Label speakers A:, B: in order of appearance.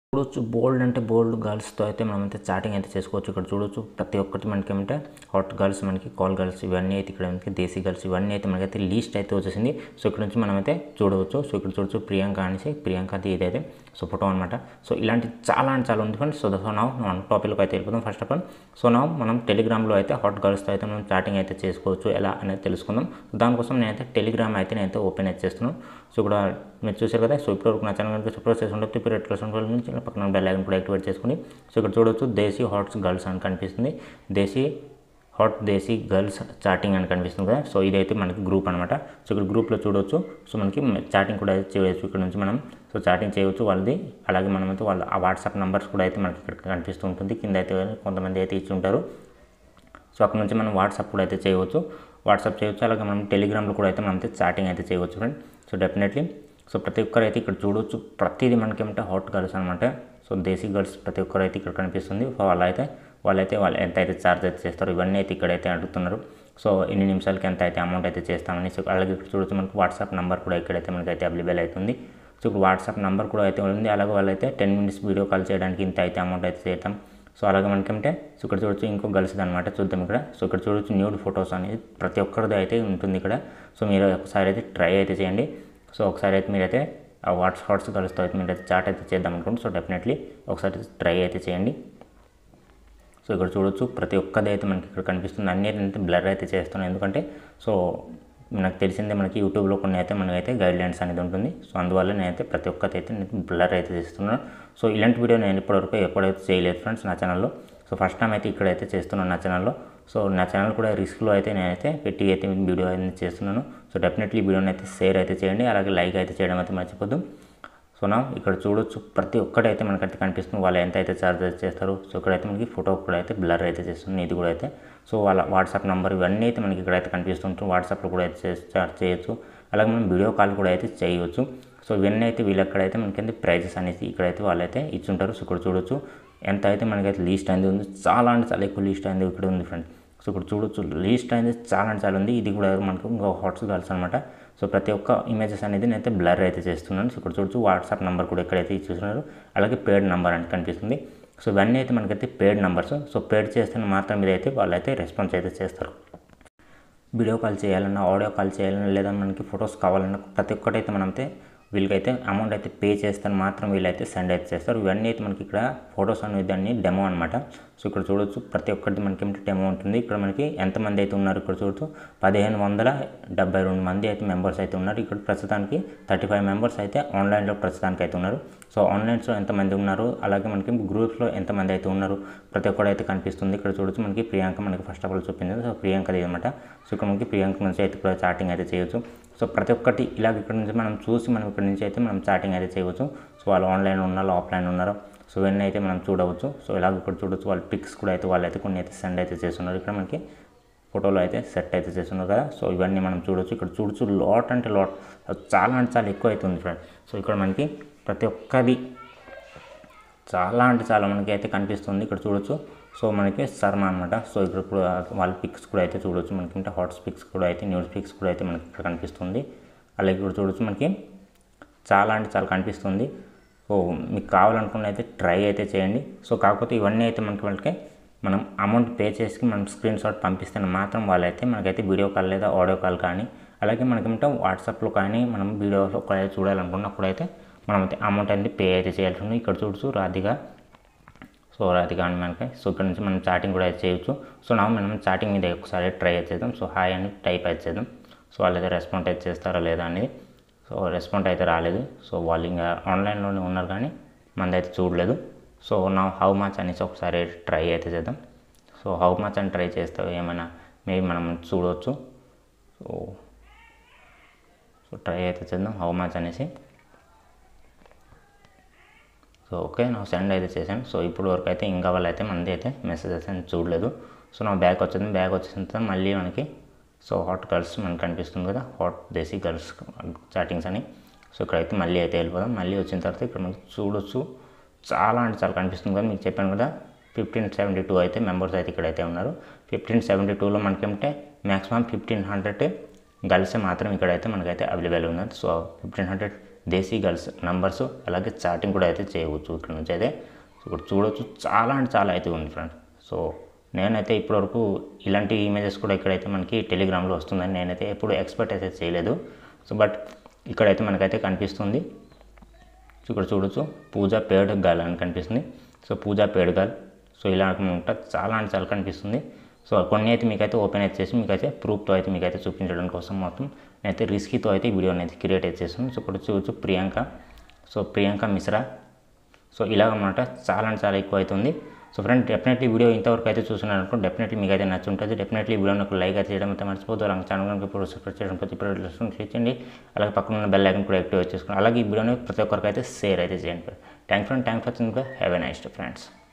A: చూడొచ్చు బోల్డ్ అంటే బోల్డ్ గర్ల్స్తో అయితే మనమైతే చాటింగ్ అయితే చేసుకోవచ్చు ఇక్కడ చూడొచ్చు ప్రతి ఒక్కటి మనకి ఏమంటే హాట్ గర్ల్స్ మనకి కాల్ గర్ల్స్ ఇవన్నీ అయితే ఇక్కడ మనకి దేశీ గర్ల్స్ ఇవన్నీ అయితే మనకైతే లీస్ట్ అయితే వచ్చేసింది సో ఇక్కడ నుంచి మనమైతే చూడవచ్చు సో ఇక్కడ చూడొచ్చు ప్రియాంక అనేసి ప్రియాంకది ఇదైతే సో ఫోటో అనమాట సో ఇలాంటి చాలా అంటే చాలా ఉంది ఫ్రెండ్స్ సో సో నా మనం టాపిక్లోకి అయితే వెళ్ళిపోతాం ఫస్ట్ ఆఫ్ ఆల్ సో నా మనం టెలిగ్రామ్లో అయితే హాట్ గర్ల్స్తో అయితే మనం చాటింగ్ అయితే చేసుకోవచ్చు ఎలా అనేది తెలుసుకుందాం సో దానికోసం నేనైతే టెలిగ్రామ్ అయితే నేనైతే ఓపెన్ అయితే చేస్తున్నాను సో ఇక్కడ మీరు చూసారు కదా సో ఇప్పటివరకు నా ఛానల్ కనుక సబ్స్క్రైబ్ చేసి ఉంటే ఇప్పుడు రెడ్ కలర్ నుంచి పక్కన బెల్ ఐకన్ కూడా యాక్టివేట్ చేసుకుని సో ఇక్కడ చూడొచ్చు దేశీ హాట్స్ గర్ల్స్ అని కనిపిస్తుంది desi hot desi girls chatting అని కనిపిస్తుంది కదా సో ఇదైతే మనకి గ్రూప్ అనమాట సో ఇక్కడ గ్రూప్లో చూడొచ్చు సో మనకి చాటింగ్ కూడా అయితే చేయవచ్చు ఇక్కడ నుంచి మనం సో చాటింగ్ చేయవచ్చు వాళ్ళది అలాగే మనమైతే వాళ్ళ ఆ వాట్సాప్ నెంబర్స్ కూడా అయితే మనకి ఇక్కడ కనిపిస్తూ ఉంటుంది కింద అయితే కొంతమంది అయితే ఇచ్చి ఉంటారు సో అక్కడ నుంచి మనం వాట్సాప్ కూడా అయితే చేయవచ్చు వాట్సాప్ చేయవచ్చు అలాగే మనం టెలిగ్రామ్లో కూడా అయితే మనం అయితే చాటింగ్ అయితే చేయవచ్చు ఫ్రెండ్ సో డెఫినెట్లీ సో ప్రతి ఒక్కరు అయితే ఇక్కడ చూడవచ్చు ప్రతిదీ మనకి ఏమంటే హాట్ గర్ల్స్ అనమాట సో దేశీ గర్ల్స్ ప్రతి ఒక్కరు అయితే ఇక్కడ కనిపిస్తుంది సో వాళ్ళైతే వాళ్ళైతే వాళ్ళు ఎంత అయితే ఛార్జ్ అయితే చేస్తారో ఇవన్నీ అయితే ఇక్కడైతే అడుగుతున్నారు సో ఎన్ని నిమిషాలకి ఎంత అయితే అమౌంట్ అయితే చేస్తామని సో అలాగే ఇక్కడ చూడొచ్చు మనకు వాట్సాప్ నెంబర్ కూడా ఇక్కడైతే మనకైతే అవైలబుల్ అవుతుంది సో ఇప్పుడు వాట్సాప్ నెంబర్ కూడా అయితే ఉంది అలాగే వాళ్ళైతే టెన్ మినిట్స్ వీడియో కాల్ చేయడానికి ఇంత అయితే అమౌంట్ అయితే చేస్తాం సో అలాగే మనకేంటే సో ఇక్కడ చూడొచ్చు ఇంకో గర్ల్స్ది అనమాట చూద్దాం ఇక్కడ సో ఇక్కడ చూడొచ్చు న్యూడ్ ఫొటోస్ అనేది ప్రతి ఒక్కరిది అయితే ఉంటుంది ఇక్కడ సో మీరు ఒకసారి అయితే ట్రై అయితే చేయండి సో ఒకసారి అయితే మీరైతే ఆ వాట్స్ హాట్స్ గర్ల్స్తో అయితే మీరైతే చాట్ అయితే చేద్దాం అనుకోండి సో డెఫినెట్లీ ఒకసారి ట్రై అయితే చేయండి సో ఇక్కడ చూడొచ్చు ప్రతి ఒక్కది అయితే మనకి ఇక్కడ కనిపిస్తుంది అన్ని అయితే బ్లర్ అయితే చేస్తున్నాను ఎందుకంటే సో నాకు తెలిసిందే మనకి యూట్యూబ్లో కొన్ని అయితే మనకైతే గైడ్ లైన్స్ అనేది ఉంటుంది సో అందువల్ల నేనైతే ప్రతి ఒక్కటి అయితే నేను బ్లర్ అయితే చేస్తున్నాను సో ఇలాంటి వీడియో నేను ఇప్పటివరకు ఎప్పుడైతే చేయలేదు ఫ్రెండ్స్ నా ఛానల్లో సో ఫస్ట్ టైం అయితే ఇక్కడైతే చేస్తున్నాను నా ఛానల్లో సో నా ఛానల్ కూడా రిస్క్లో అయితే నేనైతే పెట్టి అయితే వీడియో అయితే చేస్తున్నాను సో డెఫినెట్లీ వీడియోని అయితే షేర్ అయితే చేయండి అలాగే లైక్ అయితే చేయడం అయితే మర్చిపోద్దు సో నా ఇక్కడ చూడొచ్చు ప్రతి ఒక్కటైతే మనకైతే కనిపిస్తుంది వాళ్ళు ఎంత అయితే ఛార్జ్ చేస్తారు సో ఇక్కడైతే మనకి ఫోటో కూడా అయితే బ్లర్ అయితే చేస్తుంది ఇది కూడా అయితే సో వాళ్ళ వాట్సాప్ నెంబర్ ఇవన్నీ అయితే మనకి ఇక్కడైతే కనిపిస్తుంటుంది వాట్సాప్లో కూడా అయితే చార్జ్ చేయొచ్చు అలాగే మనం వీడియో కాల్ కూడా అయితే చేయవచ్చు సో ఇవన్నీ అయితే వీళ్ళు ఎక్కడైతే మనకి ప్రైజెస్ అనేసి ఇక్కడైతే వాళ్ళైతే ఇచ్చుంటారు సో ఇక్కడ చూడొచ్చు ఎంత అయితే మనకైతే లీస్ట్ అయింది ఉంది చాలా అంటే చాలా ఎక్కువ లీస్ట్ అయింది ఇక్కడ ఉంది ఫ్రెండ్ సో ఇక్కడ చూడొచ్చు లీస్ట్ అనేది చాలా అంటే చాలా ఉంది ఇది కూడా మనకు ఇంకా హాట్స్ గర్ల్స్ అనమాట సో ప్రతి ఒక్క ఇమేజెస్ అనేది నేనైతే బ్లర్ అయితే చేస్తున్నాను సో ఇక్కడ చూడొచ్చు వాట్సాప్ నెంబర్ కూడా ఎక్కడైతే ఇచ్చేస్తున్నారు అలాగే పేడ్ నెంబర్ అని కనిపిస్తుంది సో ఇవన్నీ అయితే మనకైతే పేడ్ నెంబర్స్ సో పేడ్ చేస్తే మాత్రం ఇదైతే వాళ్ళైతే రెస్పాన్స్ అయితే చేస్తారు వీడియో కాల్ చేయాలన్నా ఆడియో కాల్ చేయాలన్నా లేదా మనకి ఫొటోస్ కావాలన్నా ప్రతి ఒక్కటైతే మనమైతే వీళ్ళకైతే అమౌంట్ అయితే పే చేస్తే మాత్రం వీళ్ళైతే సెండ్ అయితే చేస్తారు ఇవన్నీ అయితే మనకి ఇక్కడ ఫొటోస్ అనేది అన్ని డెమో అనమాట సో ఇక్కడ చూడొచ్చు ప్రతి ఒక్కటి మనకి ఏమిటి డెమో ఉంటుంది ఇక్కడ మనకి ఎంతమంది అయితే ఉన్నారు ఇక్కడ చూడొచ్చు పదిహేను వందల డెబ్బై రెండు మంది అయితే మెంబర్స్ అయితే ఉన్నారు ఇక్కడ ప్రస్తుతానికి థర్టీ ఫైవ్ మెంబర్స్ అయితే ఆన్లైన్లో ప్రస్తుతానికి అయితే ఉన్నారు సో ఆన్లైన్స్లో ఎంతమంది ఉన్నారు అలాగే మనకి గ్రూప్స్లో ఎంతమంది అయితే ఉన్నారు ప్రతి ఒక్కరు అయితే కనిపిస్తుంది ఇక్కడ చూడొచ్చు మనకి ప్రియాంక మనకి ఫస్ట్ ఆఫ్ ఆల్ చూపింది సో ప్రియాంకది అనమాట సో ఇక్కడ మనకి ప్రియాంక నుంచి అయితే కూడా చాటింగ్ అయితే చేయొచ్చు సో ప్రతి ఒక్కటి ఇలాగ ఇక్కడ నుంచి మనం చూసి మనం ఇక్కడ నుంచి అయితే మనం చాటింగ్ అయితే చేయవచ్చు సో వాళ్ళు ఆన్లైన్ ఉన్నారో ఆఫ్లైన్ ఉన్నారో సో ఇవన్నీ అయితే మనం చూడవచ్చు సో ఇలాగ ఇక్కడ చూడవచ్చు వాళ్ళ పిక్స్ కూడా అయితే వాళ్ళు అయితే కొన్ని అయితే సెండ్ అయితే చేస్తున్నారు ఇక్కడ మనకి ఫోటోలో అయితే సెట్ అయితే చేస్తున్నారు కదా సో ఇవన్నీ మనం చూడొచ్చు ఇక్కడ చూడొచ్చు లాట్ అంటే లాట్ చాలా అంటే చాలా ఎక్కువ అవుతుంది ఫ్రెండ్ సో ఇక్కడ మనకి ప్రతి ఒక్కది చాలా అంటే చాలా మనకి అయితే కనిపిస్తుంది ఇక్కడ చూడొచ్చు సో మనకి శర్మ అనమాట సో ఇక్కడ కూడా వాళ్ళ పిక్స్ కూడా అయితే చూడొచ్చు మనకి అంటే హాట్స్ పిక్స్ కూడా అయితే న్యూస్ పిక్స్ కూడా అయితే మనకి ఇక్కడ కనిపిస్తుంది అలాగే ఇక్కడ చూడొచ్చు మనకి చాలా అంటే చాలా కనిపిస్తుంది సో మీకు కావాలనుకున్న అయితే ట్రై అయితే చేయండి సో కాకపోతే ఇవన్నీ అయితే మనకి వాళ్ళకి మనం అమౌంట్ పే చేసి మనం స్క్రీన్ షాట్ పంపిస్తే మాత్రం వాళ్ళైతే మనకైతే వీడియో కాల్ లేదా ఆడియో కాల్ కానీ అలాగే మనకేమంటే వాట్సాప్లో కానీ మనం వీడియోలో కూడా చూడాలనుకున్నప్పుడైతే మనం అయితే అమౌంట్ అనేది పే అయితే చేయాల్సి ఉంది ఇక్కడ చూడొచ్చు రాధిగా సో రాధిక అని మనకి సో ఇక్కడ నుంచి మనం చాటింగ్ కూడా అయితే చేయొచ్చు సో నా మనం చాటింగ్ మీద ఒకసారి ట్రై అయితే చేద్దాం సో హాయ్ అని టైప్ అయితే చేద్దాం సో వాళ్ళు అయితే రెస్పాండ్ అయితే చేస్తారా లేదా అనేది సో రెస్పాండ్ అయితే రాలేదు సో వాళ్ళు ఇంకా ఆన్లైన్లోనే ఉన్నారు కానీ మనది అయితే చూడలేదు సో నా హౌ మచ్ అనేసి ఒకసారి ట్రై అయితే చేద్దాం సో హౌ మచ్ అని ట్రై చేస్తే ఏమైనా మేబీ మనం చూడవచ్చు సో సో ట్రై అయితే చేద్దాం హౌ మచ్ అనేసి సో ఓకే నా సెండ్ అయితే చేశాను సో ఇప్పుడు వరకు అయితే ఇంకా వాళ్ళు అయితే మనది అయితే మెసేజెస్ అని చూడలేదు సో నా బ్యాగ్ వచ్చింది బ్యాగ్ వచ్చేసిన తర్వాత మళ్ళీ మనకి సో హాట్ గర్ల్స్ మనకు కనిపిస్తుంది కదా హాట్ దేశీ గర్ల్స్ చాటింగ్స్ అని సో ఇక్కడైతే మళ్ళీ అయితే వెళ్ళిపోదాం మళ్ళీ వచ్చిన తర్వాత ఇక్కడ మనకి చూడొచ్చు చాలా అంటే చాలా కనిపిస్తుంది కదా మీకు చెప్పాను కదా ఫిఫ్టీన్ సెవెంటీ టూ అయితే మెంబర్స్ అయితే ఇక్కడైతే ఉన్నారు ఫిఫ్టీన్ సెవెంటీ టూలో మనకేమంటే మ్యాక్సిమం ఫిఫ్టీన్ హండ్రెడ్ గర్ల్స్ మాత్రం ఇక్కడైతే మనకైతే అవైలబుల్ ఉన్నది so fifteen hundred desi girls numbers అలాగే చాటింగ్ కూడా అయితే చేయవచ్చు ఇక్కడ నుంచి అయితే సో ఇక్కడ చూడవచ్చు చాలా అంటే చాలా అయితే ఉంది ఫ్రెండ్స్ సో నేనైతే ఇప్పటివరకు ఇలాంటి ఇమేజెస్ కూడా ఇక్కడైతే మనకి టెలిగ్రామ్లో వస్తుందని నేనైతే ఎప్పుడు ఎక్స్పెక్ట్ అయితే చేయలేదు సో బట్ ఇక్కడైతే మనకైతే కనిపిస్తుంది సో ఇక్కడ చూడొచ్చు పూజా పేడ్ గర్ల్ అని కనిపిస్తుంది so Pooja paid girl so ఇలా అనుకుంటా చాలా అంటే చాలా కనిపిస్తుంది సో కొన్ని అయితే మీకైతే ఓపెన్ అయితే చేసి మీకైతే ప్రూఫ్తో అయితే మీకైతే చూపించడం కోసం మొత్తం నేనైతే రిస్కీతో అయితే ఈ వీడియోని అయితే క్రియేట్ అయితే చేస్తున్నాను సో ఇక్కడ చూడొచ్చు ప్రియాంక సో ప్రియాంక మిశ్రా సో ఇలాగ అనమాట చాలా అంటే చాలా ఎక్కువ అవుతుంది సో ఫ్రెండ్ డెఫినెట్లీ వీడియో ఇంతవరకు అయితే చూస్తున్నారు అనుకో డెఫినెట్లీ మీకు అయితే నచ్చుంటుంది డెఫినెట్లీ వీడియోని ఒక లైక్ అయితే చేయడం అయితే మర్చిపోదు అలాగే ఛానల్ కనుక ఇప్పుడు సబ్స్క్రైబ్ చేయడం ప్రతి ఇప్పుడు క్లిక్ చేయండి అలాగే పక్కన ఉన్న బెల్ ఐకన్ కూడా యాక్టివేట్ చేసుకోండి అలాగే ఈ వీడియోని ప్రతి ఒక్కరికి అయితే షేర్ అయితే చేయండి thank friend thank for have a nice day friends